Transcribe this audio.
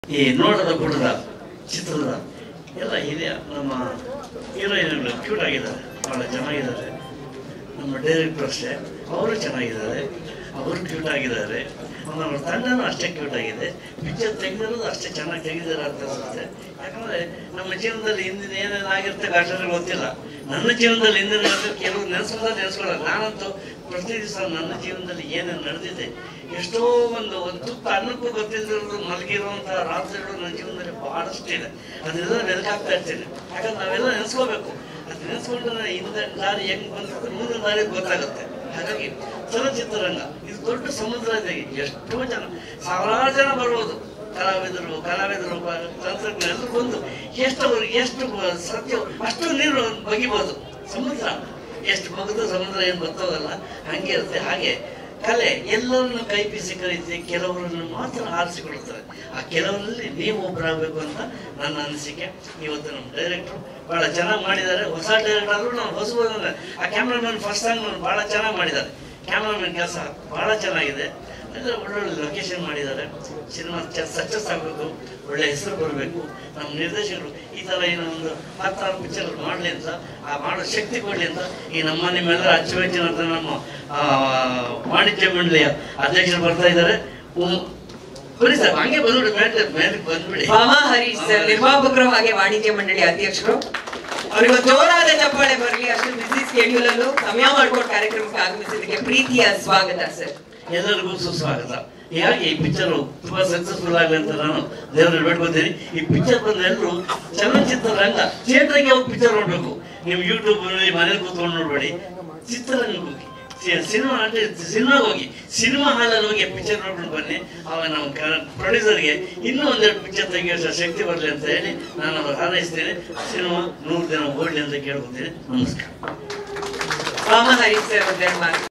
ಈ ನೋಡದ ಕುಡದ ಚಿತ್ರದ ಎಲ್ಲ ಹಿರಿಯ ನಮ್ಮ ಹೀರೋಯಿನ್ಗಳು ಕ್ಯೂಟ್ ಆಗಿದ್ದಾರೆ ಭಾಳ ಚೆನ್ನಾಗಿದ್ದಾರೆ ನಮ್ಮ ಡೈರೆಕ್ಟರ್ ಅಷ್ಟೇ ಅವರು ಚೆನ್ನಾಗಿದ್ದಾರೆ ಅವರು ಕ್ಯೂಟ್ ಆಗಿದ್ದಾರೆ ನಮ್ಮ ತಂಡನೂ ಅಷ್ಟೇ ಕ್ಯೂಟ್ ಆಗಿದೆ ಪಿಕ್ಚರ್ ತೆಗೆದಿರೋದು ಅಷ್ಟೇ ಚೆನ್ನಾಗಿ ತೆಗೆದಿದ್ದಾರೆ ಅಂತ ಅನಿಸುತ್ತೆ ಯಾಕಂದರೆ ನಮ್ಮ ಜೀವನದಲ್ಲಿ ಹಿಂದಿನ ಏನೇನು ಆಗಿರುತ್ತೆ ಘಟನೆಗಳು ಗೊತ್ತಿಲ್ಲ ನನ್ನ ಜೀವನದಲ್ಲಿ ಹಿಂದಿನ ಘಟನೆ ಕೆಲವು ನೆನೆಸ್ಕೊಳ್ಳೋದು ನೆನೆಸ್ಕೊಳ್ಳೋದು ನಾನಂತೂ ಪ್ರತಿ ದಿವಸ ನನ್ನ ಜೀವನದಲ್ಲಿ ಏನೇನು ನಡೆದಿದೆ ಎಷ್ಟೋ ಒಂದು ಒಂದು ತುತ್ತ ಅನ್ನಕ್ಕೂ ಗೊತ್ತಿಲ್ಲದಿರೋದು ಮಲಗಿರುವಂಥ ರಾತ್ರಿಗಳು ನನ್ನ ಜೀವನದಲ್ಲಿ ಬಹಳಷ್ಟು ಇದೆ ಅದನ್ನೆಲ್ಲ ಬೆಳಕಾಗ್ತಾ ಇರ್ತೀನಿ ಯಾಕಂದ್ರೆ ನಾವೆಲ್ಲ ನೆನೆಸ್ಕೋಬೇಕು ಅದು ನೆನೆಸ್ಕೊಂಡ್ರೆ ಹಿಂದೆ ದಾರಿ ಹೆಂಗ್ ಬಂದಿರುತ್ತೆ ಮುಂದಿನ ದಾರಿ ಗೊತ್ತಾಗುತ್ತೆ ಹಾಗಾಗಿ ಚಲನಚಿತ್ರರಂಗ ಇದು ದೊಡ್ಡ ಸಮುದ್ರ ಇದೆ ಎಷ್ಟೋ ಜನ ಸಾವಿರಾರು ಜನ ಬರ್ಬೋದು ಕಲಾವಿದರು ಕಲಾವಿದರು ಬ- ತಂತ್ರಜ್ಞರು ಎಲ್ಲರೂ ಬಂದು ಎಷ್ಟು ಅವ್ರು ಎಷ್ಟು ಬ- ಸತ್ಯ ಅಷ್ಟು ನೀರು ಬಗಿಬೋದು ಸಮುದ್ರ ಎಷ್ಟು ಬಗೆದು ಸಮುದ್ರ ಏನು ಗೊತ್ತೋಗಲ್ಲ ಹಂಗೆ ಇರುತ್ತೆ ಹಾಗೆ ಕಲೆ ಎಲ್ಲರನ್ನು ಕೈ ಬೀಸಿ ಕರೀತಿ ಕೆಲವರನ್ನು ಮಾತ್ರ ಆರಿಸಿಕೊಳ್ಳುತ್ತಾರೆ ಆ ಕೆಲವರಲ್ಲಿ ನೀವು ಒಬ್ಬರಾಗಬೇಕು ಅಂತ ನನ್ನ ಅನಿಸಿಕೆ ಇವತ್ತು ನಮ್ಮ ಡೈರೆಕ್ಟ್ರು ಭಾಳ ಚೆನ್ನಾಗಿ ಮಾಡಿದ್ದಾರೆ ಹೊಸ ಡೈರೆಕ್ಟರ್ ಆದರೂ ನಾವು ಹೊಸಬ ಆ ಕ್ಯಾಮ್ರಾಮನ್ ಫಸ್ಟ್ ಸಾಂಗ್ ಭಾಳ ಚೆನ್ನಾಗಿ ಮಾಡಿದ್ದಾರೆ ಕ್ಯಾಮ್ರಾಮನ್ ಕೆಲಸ ಭಾಳ ಚೆನ್ನಾಗಿದೆ ಅಂದರೆ ಒಳ್ಳೊಳ್ಳೆ ಲೊಕೇಶನ್ ಮಾಡಿದ್ದಾರೆ ಸಿನಿಮಾ ಸಕ್ಸಸ್ ಆಗಬೇಕು ಒಳ್ಳೆ ಹೆಸರು ಬರಬೇಕು ನಮ್ಮ ನಿರ್ದೇಶಕರು ಈ ಥರ ಏನೋ ಒಂದು ಹತ್ತಾರು ಪಿಕ್ಚರ್ ಮಾಡಲಿ ಅಂತ ಆ ಮಾಡೋ ಶಕ್ತಿ ಕೊಡಲಿ ಅಂತ ಈ ನಮ್ಮ ನಿಮ್ಮೆಲ್ಲರ ಅಚ್ಚುಮೆಚ್ಚಿನಂತ ನಮ್ಮ ಆ, ವಾಣಿಜ್ಯ ಮಂಡಳಿಯ ಅಧ್ಯಕ್ಷರು ಬರ್ತಾ ಇದ್ದಾರೆ ಉಮ್- ಬನ್ನಿ ಸರ್ ಹಂಗೆ ಬಂದ್ಬಿಡಿ ಮೇಲೆ ಮೇಲೆ ಬಂದ್ಬಿಡಿ ಭಾಮಾ ಹರೀಶ್ ಸರ್ ನಿರ್ಮಾಪಕರು ಹಾಗೆ ವಾಣಿಜ್ಯ ಮಂಡಳಿ ಅಧ್ಯಕ್ಷರು ಅವರಿಗೆ ಒಂದು ಜೋರಾದ ಚಪ್ಪಾಳೆ ಬರಲಿ ಅಷ್ಟು ಬಿಸಿ ಸ್ಕೆಡ್ಯೂಲ್ ಅಲ್ಲೂ ಸಮಯ ಮಾಡ್ಕೊಂಡು ಕಾರ್ಯಕ್ರಮಕ್ಕೆ ಆಗಮಿಸಿದ್ದಕ್ಕೆ ಪ್ರೀತಿಯ ಸ್ವಾಗತ ಸರ್ ಎಲ್ಲರಿಗೂ ಸುಸ್ವಾಗತ ಹೀಗಾಗಿ ಈ ಪಿಕ್ಚರ್ ತುಂಬಾ ಸಕ್ಸಸ್ಫುಲ್ ಆಗಲಿ ಅಂತ ನಾನು ದೇವರಲ್ಲಿ ಬೇಡ್ಕೊತೀನಿ ಈ ಪಿಕ್ಚರ್ ಬಂದ ಎಲ್ಲರೂ ಚಲನಚಿತ್ರರಂಗ ಥಿಯೇಟರ್ಗೆ ಹೋಗಿ ಪಿಕ್ಚರ್ ನೋಡ್ಬೇಕು ನೀವು ಯೂಟ್ಯೂಬ್ ಮನೇಲಿ ಕೂತ್ಕೊಂಡು ನೋಡ್ಬೇಡಿ ಚಿತ್ರರಂಗಕ್ಕೆ ಹೋಗಿ ಸಿನಿಮಾ ಸಿನಿಮಾಗೆ ಹೋಗಿ ಸಿನಿಮಾ ಹಾಲಲ್ಲಿ ಹೋಗಿ ಪಿಕ್ಚರ್ ನೋಡ್ಕೊಂಡು ಬನ್ನಿ ಅವಾಗ ನಮ್ಮ ಪ್ರೊಡ್ಯೂಸರ್ಗೆ ಇನ್ನೂ ಒಂದೆರಡು ಪಿಕ್ಚರ್ ತೆಗಿಯೋಷ್ಟು ಶಕ್ತಿ ಬರಲಿ ಅಂತ ಹೇಳಿ ನಾನು ಅವ್ರಿಗೆ ಹಾರೈಸ್ತೇನೆ ಸಿನಿಮಾ ನೂರು ದಿನ ಓಡಲಿ ಅಂತ ಕೇಳ್ಕೊತೀನಿ ನಮಸ್ಕಾರ ಭಾಮಾ ಹರೀಶ್ ಸರ್ ಒಂದೆರಡು ಮಾತು